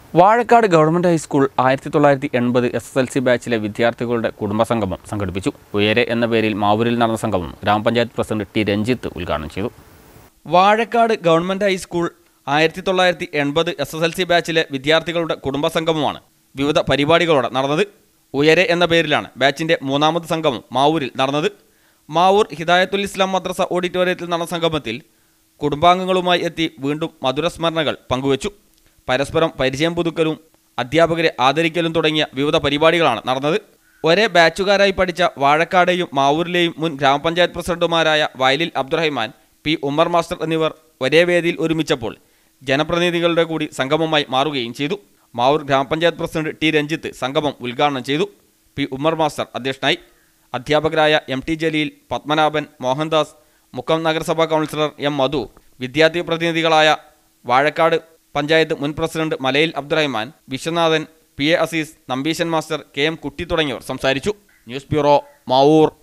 Vazhakkad government high school ആയിരത്തി തൊള്ളായിരത്തി എൺപത് എസ് എസ് എൽ സി ബാച്ചിലെ വിദ്യാർത്ഥികളുടെ കുടുംബസംഗമം സംഘടിപ്പിച്ചു ഉയരെ എന്ന പേരിൽ മാവൂരിൽ നടന്ന സംഗമം ഗ്രാമപഞ്ചായത്ത് പ്രസിഡന്റ് ടി രഞ്ജിത്ത് ഉദ്ഘാടനം ചെയ്തു വാഴക്കാട് ഗവൺമെൻറ് ഹൈസ്കൂൾ ആയിരത്തി തൊള്ളായിരത്തി എൺപത് എസ് എസ് എൽ സി ബാച്ചിലെ വിദ്യാർത്ഥികളുടെ കുടുംബസംഗമമാണ് വിവിധ പരിപാടികളോടെ നടന്നത് ഉയരെ എന്ന പേരിലാണ് ബാച്ചിൻ്റെ മൂന്നാമത് സംഗമം മാവൂരിൽ നടന്നത് മാവൂർ ഹിദായത്തുൽ ഇസ്ലാം മദ്രസ ഓഡിറ്റോറിയത്തിൽ നടന്ന സംഗമത്തിൽ കുടുംബാംഗങ്ങളുമായി എത്തി വീണ്ടും മധുരസ്മരണകൾ പങ്കുവച്ചു പരസ്പരം പരിചയം പുതുക്കലും അധ്യാപകരെ ആദരിക്കലും തുടങ്ങിയ വിവിധ പരിപാടികളാണ് നടന്നത് ഒരേ ബാച്ചുകാരായി പഠിച്ച വാഴക്കാടെയും മാവൂരിലെയും മുൻ ഗ്രാമപഞ്ചായത്ത് പ്രസിഡന്റുമാരായ വയലിൽ അബ്ദുറഹിമാൻ പി ഉമ്മർ മാസ്റ്റർ എന്നിവർ ഒരേ വേദിയിൽ ഒരുമിച്ചപ്പോൾ ജനപ്രതിനിധികളുടെ കൂടി സംഗമമായി മാറുകയും ചെയ്തു മാവൂർ ഗ്രാമപഞ്ചായത്ത് പ്രസിഡന്റ് ടി രഞ്ജിത്ത് സംഗമം ഉദ്ഘാടനം ചെയ്തു പി ഉമ്മർ മാസ്റ്റർ അധ്യക്ഷനായി അധ്യാപകരായ എം ടി ജലീൽ പത്മനാഭൻ മോഹൻദാസ് മുക്കം നഗരസഭാ കൗൺസിലർ എം മധു വിദ്യാർത്ഥി പ്രതിനിധികളായ വാഴക്കാട് പഞ്ചായത്ത് മുൻ president Malayil Abdurahman Viswanathan P A Azeez Nambeesan master K M Kutty തുടങ്ങിയവർ സംസാരിച്ചു ന്യൂസ് ബ്യൂറോ മാവൂർ